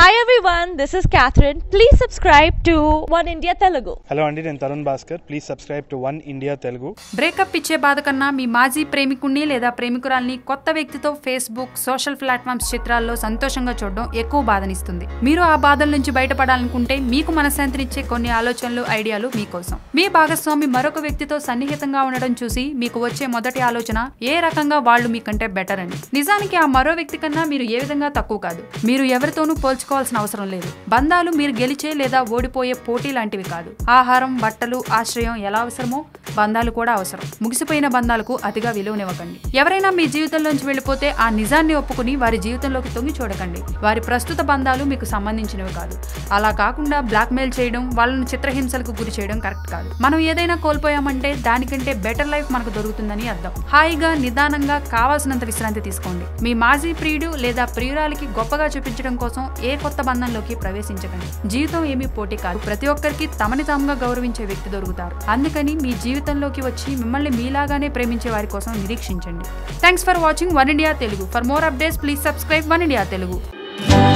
Hi everyone, this is Catherine. Please subscribe to One India Telugu. Hello అండి నేను Tarun Bhaskar please subscribe to one India Telugu breakup ఇచ్చే బాధ కన్నా మీ మాజీ ప్రేమికుణ్ణి లేదా ప్రేమికురాల్ని కొత్త వ్యక్తితో ఫేస్బుక్ సోషల్ ప్లాట్ఫామ్స్ చిత్రాల్లో సంతోషంగా చూడడం ఎక్కువ బాధనిస్తుంది మీరు ఆ బాధల నుంచి బయటపడాలనుకుంటే మీకు మనశ్శాంతినిచ్చే కొన్ని ఆలోచనలు ఐడియాలు మీకోసం మీ భాగస్వామి మరొక వ్యక్తితో సన్నిహితంగా ఉండడం చూసి మీకు వచ్చే మొదటి ఆలోచన ఏ రకంగా వాళ్ళు మీకంటే బెటర్ అని నిజానికి ఆ మరో వ్యక్తి కన్నా మీరు ఏ విధంగా తక్కువ కాదు మీరు ఎవరితోనూ పోల్చుకోవాల్సిన అవసరం లేదు బంధాలు మీరు గెలిచే లేదా ఓడిపోయే పోటీ లాంటివి కాదు ఆహారం బట్టలు ఆశ్రయం ఎలా అవసరమో బంధాలు కూడా అవసరం ముగిసిపోయిన బంధాలకు అతిగా విలువనివ్వకండి ఎవరైనా మీ జీవితంలోంచి వెళ్ళిపోతే ఆ నిజాన్ని ఒప్పుకుని వారి జీవితంలోకి తొంగి చూడకండి వారి ప్రస్తుత బంధాలు మీకు సంబంధించినవి కాదు అలా కాకుండా బ్లాక్మెయిల్ చేయడం వాళ్ళను చిత్రహింసలకు గురి చేయడం కరెక్ట్ కాదు మనం ఏదైనా కోల్పోయామంటే దానికంటే బెటర్ లైఫ్ మనకు దొరుకుతుందని అర్థం హాయిగా నిదానంగా కావాల్సినంత విశ్రాంతి తీసుకోండి మీ మాజీ ప్రియుడు లేదా ప్రియురాలికి గొప్పగా చూపించడం కోసం ఏ కొత్త బంధంలోకి ప్రవేశించకండి జీవితం ఏమీ పోటీ కాదు ప్రతి ఒక్కరికి తమని తాముగా గౌరవించే వ్యక్తి దొరుకుతారు అందుకని మీ జీవితంలోకి వచ్చి మిమ్మల్ని మీలాగానే ప్రేమించే వారి కోసం నిరీక్షించండి thanks for watching one India Telugu for more updates please subscribe one India Telugu